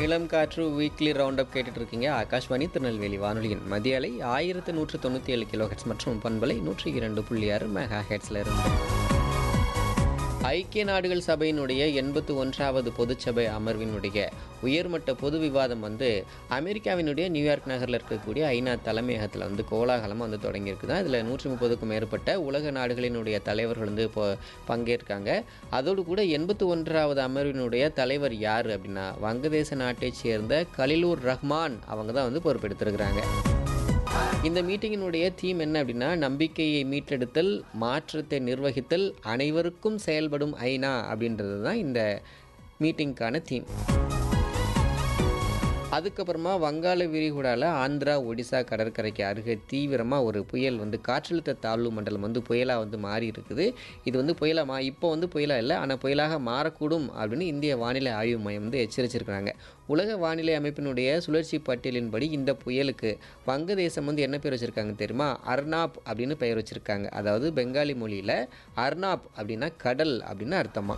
இளம் காற்று weekly round up கேட்டுட்டு இருக்கீங்க ஆகாஷ்வாணி திருநெல்வேலி வானொலியின் மதிய அலை ஆயிரத்து நூற்று தொண்ணூற்றி ஏழு கிலோ ஹெட்ஸ் மற்றும் பண்பலை நூற்றி இரண்டு புள்ளி ஆறு மெகா ஹெட்ஸில் இருந்து ஐக்கிய நாடுகள் சபையினுடைய எண்பத்து ஒன்றாவது பொதுச்சபை அமர்வினுடைய உயர்மட்ட பொது விவாதம் வந்து அமெரிக்காவினுடைய நியூயார்க் நகரில் இருக்கக்கூடிய ஐநா தலைமையகத்தில் வந்து கோலாகலமாக வந்து தொடங்கியிருக்குது இதில் நூற்றி முப்பதுக்கும் மேற்பட்ட உலக நாடுகளினுடைய தலைவர்கள் வந்து இப்போ பங்கேற்காங்க அதோடு கூட எண்பத்து ஒன்றாவது அமர்வினுடைய தலைவர் யார் அப்படின்னா வங்கதேச நாட்டைச் சேர்ந்த கலிலூர் ரஹ்மான் அவங்க தான் வந்து பொறுப்பெடுத்திருக்கிறாங்க இந்த மீட்டிங்கினுடைய தீம் என்ன அப்படின்னா நம்பிக்கையை மீட்டெடுத்தல் மாற்றத்தை நிர்வகித்தல் அனைவருக்கும் செயல்படும் ஐநா அப்படின்றது தான் இந்த மீட்டிங்க்கான தீம் அதுக்கப்புறமா வங்காள விரிகுடாவில் ஆந்திரா ஒடிசா கடற்கரைக்கு அருகே தீவிரமாக ஒரு புயல் வந்து காற்றழுத்த தாழ்வு மண்டலம் வந்து புயலாக வந்து மாறி இருக்குது இது வந்து புயலாக மா இப்போ வந்து புயலாக இல்லை ஆனால் புயலாக மாறக்கூடும் அப்படின்னு இந்திய வானிலை ஆய்வு மையம் வந்து எச்சரிச்சிருக்கிறாங்க உலக வானிலை அமைப்பினுடைய சுழற்சி பட்டியலின்படி இந்த புயலுக்கு வங்கதேசம் வந்து என்ன பேர் வச்சுருக்காங்க தெரியுமா அர்னாப் அப்படின்னு பெயர் வச்சுருக்காங்க அதாவது பெங்காலி மொழியில் அர்னாப் அப்படின்னா கடல் அப்படின்னு அர்த்தமா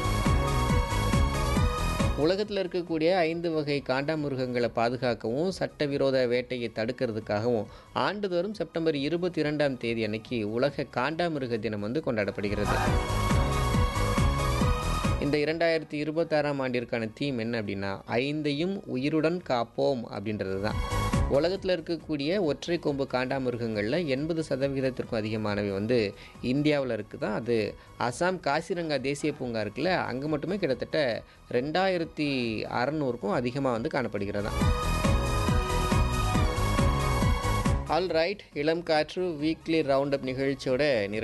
உலகத்தில் இருக்கக்கூடிய ஐந்து வகை காண்டாமிருகங்களை பாதுகாக்கவும் சட்டவிரோத வேட்டையை தடுக்கிறதுக்காகவும் ஆண்டுதோறும் செப்டம்பர் இருபத்தி இரண்டாம் தேதி அன்னைக்கு உலக காண்டாமிருக தினம் வந்து கொண்டாடப்படுகிறது இந்த இரண்டாயிரத்தி இருபத்தாறாம் ஆண்டிற்கான தீம் என்ன அப்படின்னா ஐந்தையும் உயிருடன் காப்போம் அப்படின்றது தான் உலகத்தில் இருக்கக்கூடிய ஒற்றை கொம்பு காண்டாமிருகங்களில் எண்பது சதவிகிதத்திற்கும் அதிகமானவை வந்து இந்தியாவில் இருக்குது தான் அது அசாம் காசிரங்கா தேசிய பூங்கா இருக்குல்ல அங்கே மட்டுமே கிட்டத்தட்ட ரெண்டாயிரத்தி அறநூறுக்கும் அதிகமாக வந்து காணப்படுகிறதா ஆல் ரைட் இளம் காற்று வீக்லி ரவுண்ட் அப் நிகழ்ச்சியோட நிறைவு